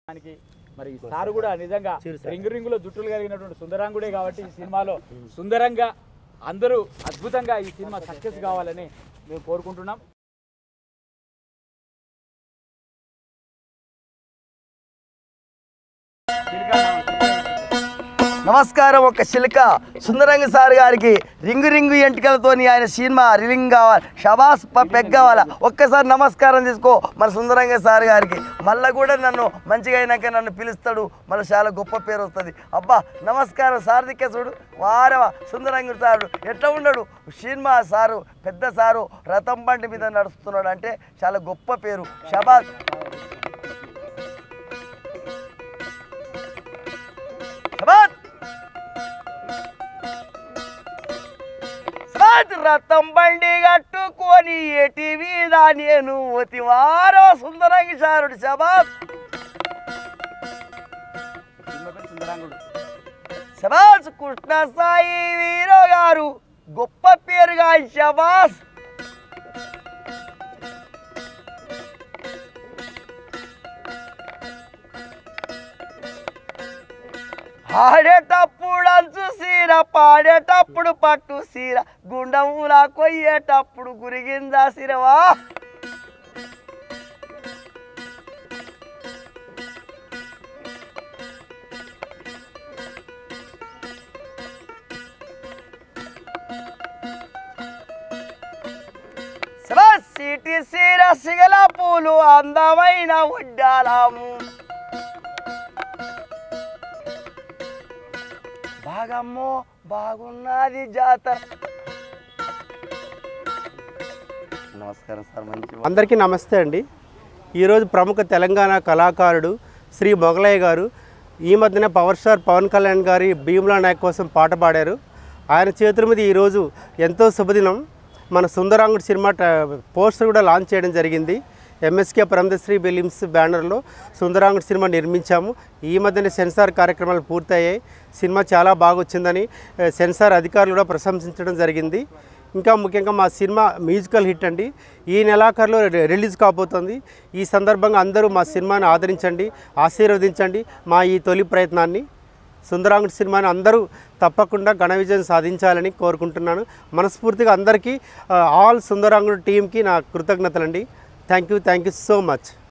దానికి మరి సారు కూడా నిజంగా రింగు రింగులో జుట్టులు కలిగినటువంటి సుందరాంగుడే కాబట్టి ఈ సినిమాలో సుందరంగా అందరూ అద్భుతంగా ఈ సినిమా సక్సెస్ కావాలని మేము కోరుకుంటున్నాం నమస్కారం ఒక చిలుక సుందరంగ సార్ గారికి రింగు రింగు ఎంటికలతోని ఆయన సినిమా రిలీంగ్ కావాలి షబాస్ ప- పెగ్ కావాలా ఒక్కసారి నమస్కారం తీసుకో మన సుందరంగ సార్ గారికి మళ్ళీ కూడా నన్ను మంచిగా అయినాక నన్ను పిలుస్తాడు మళ్ళీ చాలా గొప్ప పేరు వస్తుంది అబ్బా నమస్కారం సార్ దిక్కే చూడు వారవ సుందరంగ సారు ఎట్లా ఉన్నాడు సినిమా సారు పెద్ద సారు రథం బండి మీద నడుస్తున్నాడు అంటే చాలా గొప్ప పేరు షబాస్ షబాస్ సాట్ రథం బండి కట్టుకొని ఎటి మీద నేను ఒతివారో సుందరంగి సారుడు శబాబ్ సినిమా పేరు సుందరాంగుడు శబాస్ కృష్ణ సాయి వీరో గారు గొప్ప పేరుగా శబాస్ ఆడేటప్పుడు అంచు సీర పాడేటప్పుడు పట్టు సీర గుండములా కొయ్యేటప్పుడు గురిగిందా సిరవా సిటీ సీర సిగల పూలు అందమైన ఉడ్డాలాము బాగమ్మో బాగున్నది జాతర నమస్కారం సార్ మంచి అందరికీ నమస్తే అండి ఈరోజు ప్రముఖ తెలంగాణ కళాకారుడు శ్రీ మొగలయ్య గారు ఈ మధ్యన పవర్ స్టార్ పవన్ కళ్యాణ్ గారి భీమ్లా నాయక్ కోసం పాట పాడారు ఆయన చేతుల మీద ఈరోజు ఎంతో శుభదినం మన సుందరాంగుడు సినిమా ట- పోస్టర్ కూడా లాంచ్ చేయడం జరిగింది ఎంఎస్కే ప్రమదశ్రీ ఫిలిమ్స్ బ్యానర్లో సుందరాంగుడు సినిమా నిర్మించాము ఈ మధ్యన సెన్సార్ కార్యక్రమాలు పూర్తయ్యాయి సినిమా చాలా బాగా వచ్చిందని ఆ, సెన్సార్ అధికారులు కూడా ప్రశంసించడం జరిగింది ఇంకా ముఖ్యంగా మా సినిమా మ్యూజికల్ హిట్ అండి ఈ నెలాఖరులో రి- రిలీజ్ కాబోతుంది ఈ సందర్భంగా అందరూ మా సినిమాని ఆదరించండి ఆశీర్వదించండి మా ఈ తొలి ప్రయత్నాన్ని సుందరాంగుడి సినిమాని అందరూ తప్పకుండా ఘన విజయం సాధించాలని కోరుకుంటున్నాను మనస్ఫూర్తిగా అందరికీ ఆ, ఆల్ సుందరాంగుడు టీంకి నా కృతజ్ఞతలండి thank you thank you so much